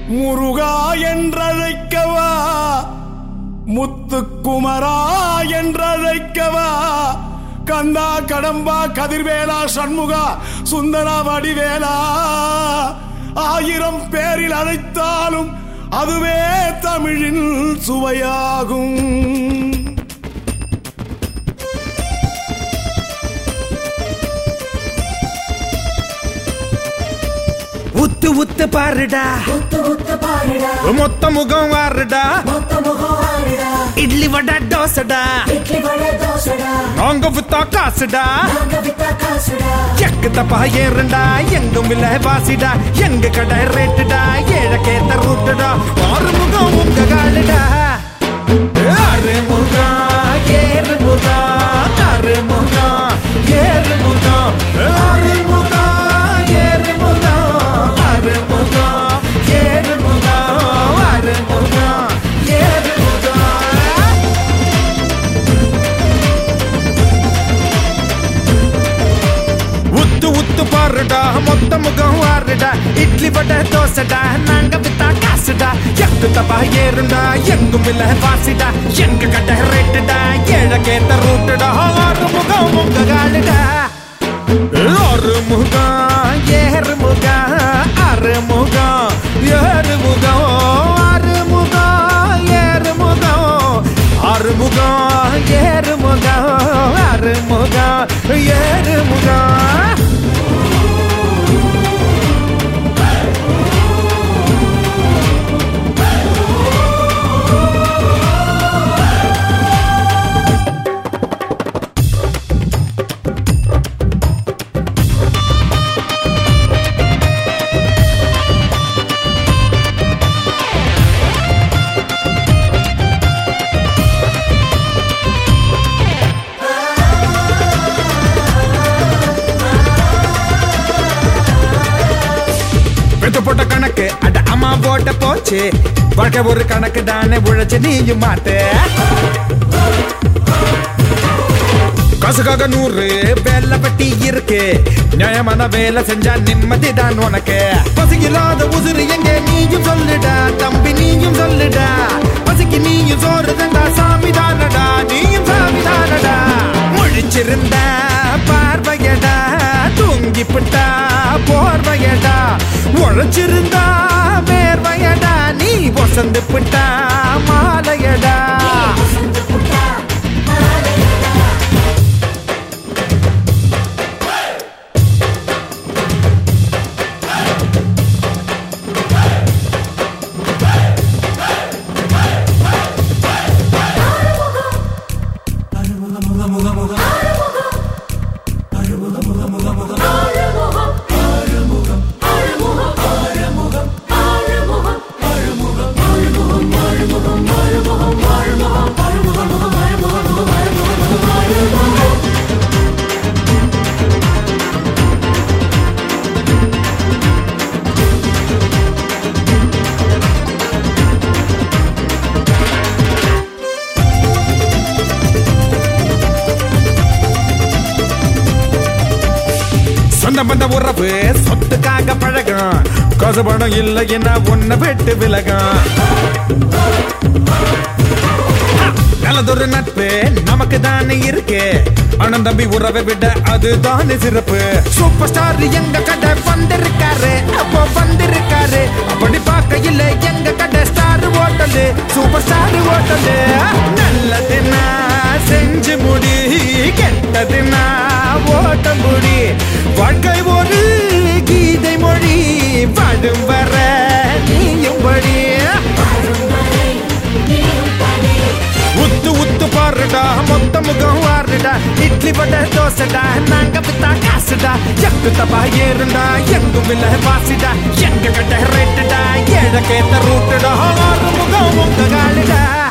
முருகா என்றழைக்கவா முத்துக்குமரா என்றழைக்கவா கந்தா கடம்பா கதிர்வேலா சண்முகா சுந்தரா வடிவேலா ஆயிரம் பேரில் அழைத்தாலும் அதுவே தமிழின் சுவையாகும் உத்து உத்து பாருடா உத்து உத்து பாருடா மொத்த முகம் வாருடா மொத்த முகம் ஆடுடா இட்லி வடை தோசைடா இட்லி வடை தோசைடா நாங்க வித்தா காசுடா நாங்க வித்தா காசுடா எக்கு தப்பா ஏறுண்டா எங்கும் இல்ல வாசிடா எங்க கடை ரேட்டுடா ஏழக்கேத்த ரூட்டுடா ஆறு முகம் உங்க காலுடா ஆறு முகம் ஏறு முகம் ஆறு முகம் ஏறு முகம் ஆறு முகம் ஏறு முகம் ஆறு முகம் ஏறு முகம் ஆறு முகம் ஏறு முகம் உத்து உத்து பாருடா மொத்த முகம் வாருடா இட்லி வடை தோசைடா நாங்க வித்தா காசுடா எக்கு தப்பா ஏறுண்டா எங்கும் இல்ல வாசிடா எங்க கடை ரேட்டுடா ஏழக்கேத்த ரூட்டுடா ஆறு முகம் உங்க காலுடா ஆறு முகம் ஏறு முகம் ஆறு முகம் ஏறு முகம் ஆறு முகம் ஏறு முகம் ஆறு முகம் ஏறு முகம் ஆறு முகம் ஏறு முகம் பெத்து போட்ட கணக்கு அட அம்மா போட்ட போச்சு வாழ்க்கை ஒரு கணக்கு தானே உழைச்சு நீயும் மாத்து காசுக்காக நூறு வேலை பட்டி இருக்கு நியாயமான வேலை செஞ்சா நிம்மதி தான் உனக்கு பசியில்லாத உசுறு எங்க நீயும் சொல்லுடா தம்பி நீயும் சொல்லுடா பசிக்கு நீயும் சோறு தந்தா சாமி தானடா நீயும் சாமி தானடா முழிச்சிருந்த பார்வையடா தூங்கிப்பிட்டா போர்வையடா உழைச்சிருந்தா வேர்வையடா நீ வசந்து பிட்டா மாலையடா வசந்த புட்டா மாலையடா சொந்த பந்த உறவு சொத்துக்காக பழகும் காசு பணம் இல்லை என்ன உன்னை விட்டு விலகும் நல்லதொரு நட்பு நமக்கு தானே இருக்கு அண்ணன் தம்பி உறவை விட அது தானே சிறப்பு சூப்பர் ஸ்டார் எங்க கடை வந்திருக்காரு அப்போ வந்திருக்காரு அப்படி பார்க்கையில் எங்க கடை star hotel super star hotel நல்லதுன்னா செஞ்சு முடி கெட்டதுன்னா ஓட்ட முடி வாழ்க்கை ஒரு கீதை மொழி வாடும் வர நீயும் படி அரும்படை நீயும் படை உத்து உத்து பாருடா மொத்த முகம் வாருடா இட்லி வடை தோசைடா நாங்க வித்தா காசுடா எக்கு தப்பா ஏறுண்டா எங்கும் இல்ல வாசிடா எங்க கடை ரேட்டுடா ஏழக்கேத்த ரூட்டுடா ஆறு முகம் உங்க காலுடா